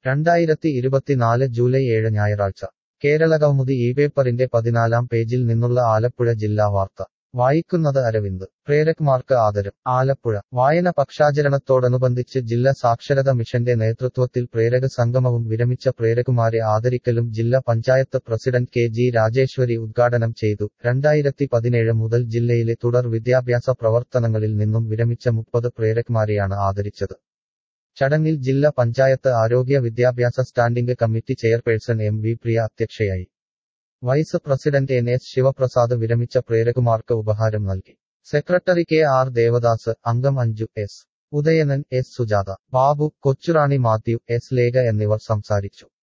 രണ്ടായിരത്തി ഇരുപത്തിനാല് ജൂലൈ ഏഴ് ഞായറാഴ്ച കേരളകൗമുദി ഈ പേപ്പറിന്റെ പതിനാലാം പേജിൽ നിന്നുള്ള ആലപ്പുഴ ജില്ലാ വാർത്ത വായിക്കുന്നത് അരവിന്ദ് പ്രേരക്മാർക്ക് ആദരം ആലപ്പുഴ വായന പക്ഷാചരണത്തോടനുബന്ധിച്ച് ജില്ലാ സാക്ഷരത മിഷന്റെ നേതൃത്വത്തിൽ പ്രേരക സംഗമവും വിരമിച്ച പ്രേരകുമാരെ ആദരിക്കലും ജില്ലാ panchayat president K G Rajeshwari ഉദ്ഘാടനം ചെയ്തു രണ്ടായിരത്തി പതിനേഴ് മുതൽ ജില്ലയിലെ തുടർ വിദ്യാഭ്യാസ പ്രവർത്തനങ്ങളിൽ നിന്നും വിരമിച്ച മുപ്പത് പ്രേരക്മാരെയാണ് ആദരിച്ചത് ചടങ്ങിൽ ജില്ലാ പഞ്ചായത്ത് ആരോഗ്യ വിദ്യാഭ്യാസ standing committee chairperson M V Priya അധ്യക്ഷയായി vice president N S Sivaprasad വിരമിച്ച പ്രേരകുമാർക്ക് ഉപഹാരം നൽകി സെക്രട്ടറി കെ ആർ ദേവദാസ് അംഗം Anju S Udayanan S Sujatha Babu Kochurani Mathew S Lekha എന്നിവർ സംസാരിച്ചു